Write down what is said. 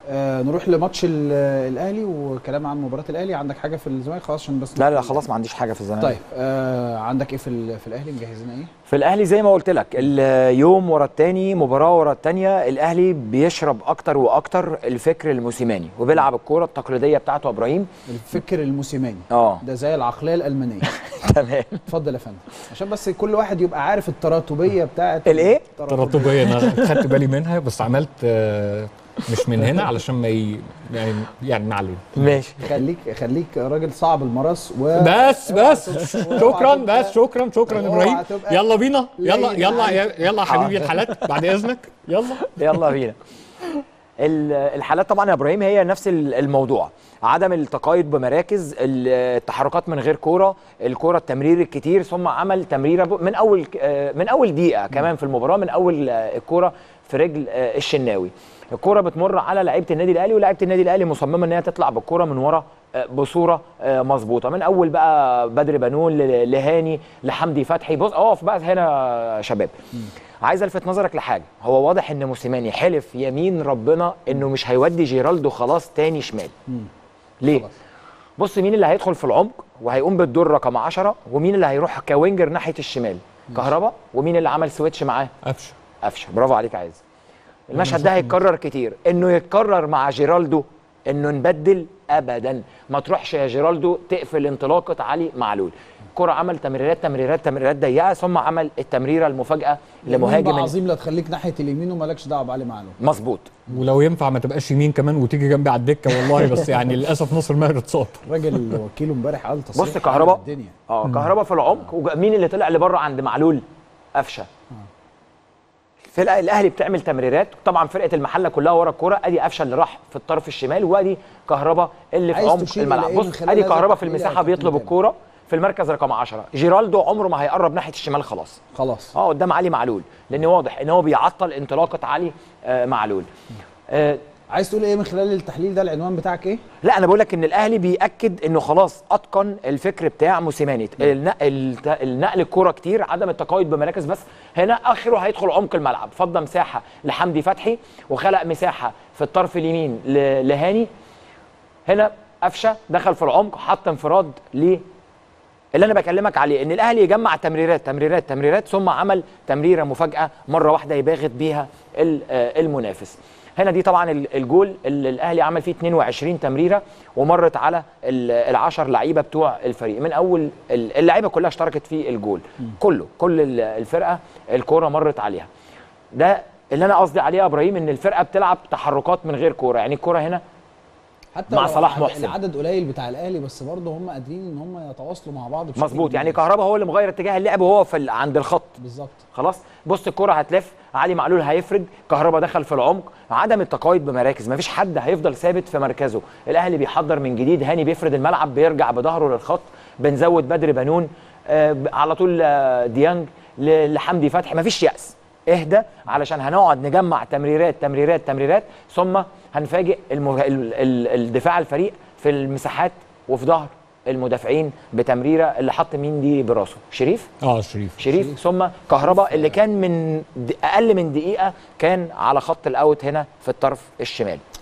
آه نروح لماتش ال- الاهلي وكلام عن مباراه الاهلي عندك حاجه في الزمالك خلاص عشان بس لا لا خلاص ما عنديش حاجه في الزمالك طيب آه عندك ايه في ال- في الاهلي مجهزين ايه في الاهلي زي ما قلت لك اليوم ورا التاني مباراه ورا التانيه الاهلي بيشرب اكتر واكتر الفكر الموسيماني وبيلعب الكوره التقليديه بتاعته ابراهيم الفكر الموسيماني اه ده زي العقليه الالمانيه تمام اتفضل يا فندم عشان بس كل واحد يبقى عارف التراتبيه بتاعت الايه؟ تراتبيه انا خدت بالي منها بس عملت آه، مش من هنا علشان ما ي... يعني يعني ما علينا ماشي خليك خليك راجل صعب المراس و بس بس اوعى شكرا تبقى- بس شكرا شكرا اوعى ابراهيم تبقى يلا بينا يلا لين يلا عليك. يلا يا حبيبي الحالات بعد اذنك يلا يلا بينا ال- الحالات طبعا يا ابراهيم هي نفس ال- الموضوع عدم التقايد بمراكز ال- التحركات من غير كوره الكوره التمرير الكتير ثم عمل تمريره ب- من اول ك- آه، من اول دقيقه كمان في المباراه من اول آه، الكوره في رجل آه، الشناوي الكوره بتمر على لعيبه النادي الاهلي ولاعيبه النادي الاهلي مصممه ان هي تطلع بالكوره من ورا آه، بصوره آه، مظبوطه من اول بقى بدر بنون ل- لهاني لحمدي فتحي بص اقف بقى هنا يا شباب عايز الفت نظرك لحاجه هو واضح ان موسيماني حلف يمين ربنا انه مش هيودي جيرالدو خلاص تاني شمال ليه خلاص. بص مين اللي هيدخل في العمق وهيقوم بالدور رقم 10 ومين اللي هيروح كوينجر ناحيه الشمال كهربا ومين اللي عمل سويتش معاه قفشه قفشه برافو عليك يا عايز المشهد ده هيتكرر كتير انه يتكرر مع جيرالدو انه نبدل ابدا ما تروحش يا جيرالدو تقفل انطلاقه علي معلول كرة عمل تمريرات تمريرات تمريرات ضيقه ثم عمل التمريره المفاجاه لمهاجم يمين عظيم لا تخليك ناحيه اليمين ومالكش دعوه بعلي معلول مظبوط ولو ينفع ما تبقاش يمين كمان وتيجي جنبي على الدكه والله بس يعني للاسف ناصر ماهر اتصاب الراجل وكيله امبارح قال تصريح بص كهربا عامل الدنيا اه كهربا في العمق ومين اللي طلع لبره عند معلول قفشه الفرقه الاهلي بتعمل تمريرات طبعا فرقه المحله كلها ورا الكوره ادي قفشه اللي راح في الطرف الشمال وادي كهربا اللي في عايز عمق تشير الملعب إلى إيه من بص خلال ادي هذا كهربا في التحليل يا المساحه كابتن بيطلب تامر؟ الكوره في المركز رقم 10 جيرالدو عمره ما هيقرب ناحيه الشمال خلاص خلاص اه قدام علي معلول لان واضح ان هو بيعطل انطلاقه علي آه معلول آه عايز تقول ايه من خلال التحليل ده العنوان بتاعك ايه لا انا بقول لك ان الاهلي بياكد انه خلاص اتقن الفكر بتاع موسيماني النقل الت- النقل الكوره كتير عدم التقايد بمراكز بس هنا اخره هيدخل عمق الملعب فضى مساحه لحمدي فتحي وخلق مساحه في الطرف اليمين ل- لهاني هنا قفشه دخل في العمق حط انفراد ل اللي انا بكلمك عليه ان الاهلي يجمع تمريرات تمريرات تمريرات ثم عمل تمريره مفاجاه مره واحده يباغت بيها ال- آه، المنافس هنا دي طبعا ال- الجول اللي الاهلي عمل فيه 22 تمريره ومرت على ال10 لعيبه بتوع الفريق من اول ال- اللعيبه كلها اشتركت في الجول كله كل ال- الفرقه الكوره مرت عليها ده اللي انا قصدي عليه يا ابراهيم ان الفرقه بتلعب تحركات من غير كوره يعني الكوره هنا حتى مع لو صلاح العدد- محسن. العدد قليل بتاع الاهلي بس برضه هم قادرين ان هم يتواصلوا مع بعض بشكل مظبوط يعني مميز. كهربا هو اللي مغير اتجاه اللعب وهو في ال- عند الخط بالظبط خلاص بص الكرة هتلف علي معلول هيفرد كهربا دخل في العمق عدم التقايد بمراكز مفيش حد هيفضل ثابت في مركزه الاهلي بيحضر من جديد هاني بيفرد الملعب بيرجع بظهره للخط بنزود بدر بنون آه ب- على طول آه ديانج ل- لحمدي فتحي مفيش يأس اهدى علشان هنقعد نجمع تمريرات تمريرات تمريرات ثم هنفاجئ المه... ال... ال... الدفاع الفريق في المساحات وفي ظهر المدافعين بتمريره اللي حط مين دي براسه شريف اه شريف شريف ثم كهربا اللي كان من د- اقل من دقيقه كان على خط الاوت هنا في الطرف الشمالي